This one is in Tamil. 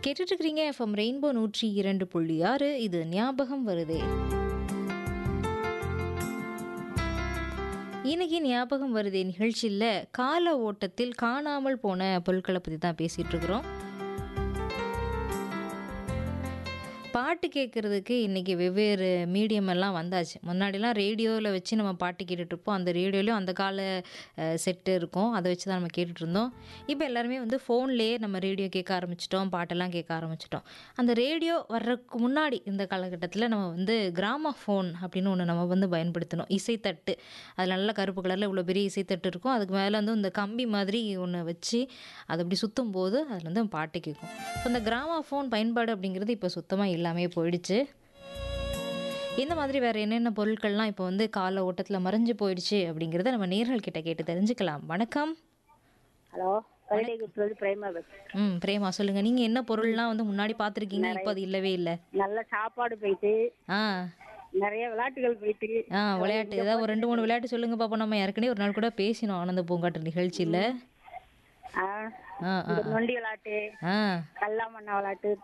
கேட்டுட்டு இருக்கிறீங்க எஃப்எம் ரெயின்போ நூற்றி இரண்டு புள்ளி ஆறு இது ஞாபகம் வருதே இன்னைக்கு ஞாபகம் வருதே நிகழ்ச்சியில் கால ஓட்டத்தில் காணாமல் போன பொருட்களை பற்றி தான் பேசிகிட்டு இருக்கிறோம் பாட்டு கேட்குறதுக்கு இன்றைக்கி வெவ்வேறு மீடியம் எல்லாம் வந்தாச்சு முன்னாடிலாம் ரேடியோவில் வச்சு நம்ம பாட்டு கேட்டுட்டு இருப்போம் அந்த ரேடியோலையும் அந்த கால செட்டு இருக்கும் அதை வச்சு தான் நம்ம கேட்டுட்டு இருந்தோம் இப்போ எல்லாருமே வந்து ஃபோன்லேயே நம்ம ரேடியோ கேட்க ஆரம்பிச்சிட்டோம் பாட்டெல்லாம் கேட்க ஆரம்பிச்சிட்டோம் அந்த ரேடியோ வர்றதுக்கு முன்னாடி இந்த காலகட்டத்தில் நம்ம வந்து கிராம ஃபோன் அப்படின்னு ஒன்று நம்ம வந்து பயன்படுத்தணும் இசைத்தட்டு அதில் நல்ல கருப்பு கலரில் இவ்வளோ பெரிய இசைத்தட்டு இருக்கும் அதுக்கு மேலே வந்து இந்த கம்பி மாதிரி ஒன்று வச்சு அதை அப்படி சுற்றும் போது அதில் வந்து பாட்டு கேட்கும் ஸோ அந்த கிராம ஃபோன் பயன்பாடு அப்படிங்கிறது இப்போ சுத்தமாக இல்லாமே போயிடுச்சு இந்த மாதிரி வேறு என்னென்ன பொருட்கள்லாம் இப்போ வந்து கால ஓட்டத்தில் மறைஞ்சு போயிடுச்சு அப்படிங்கிறத நம்ம நேர்கள் கிட்ட கேட்டு தெரிஞ்சுக்கலாம் வணக்கம் ஹலோ கல்லிகுப்பது பிரேமா பஸ் ம் பிரேமா சொல்லுங்கள் நீங்கள் என்ன பொருள்லாம் வந்து முன்னாடி பார்த்துருக்கீங்க இப்போ அது இல்லவே இல்லை நல்ல சாப்பாடு போயிட்டு ஆ நிறைய விளையாட்டுகள் போயிட்டு ஆ விளையாட்டு ஏதாவது ஒரு ரெண்டு மூணு விளையாட்டு சொல்லுங்க பாப்போம் நம்ம ஏற்கனவே ஒரு நாள் கூட பேசினோம் ஆனந்த பூங்காட்டு நிகழ்ச்சியில் ஆ, ஆ ஆ இந்த நொண்டி விளையாட்டு ஆ கல்லாமண்ணா விளையாட்டு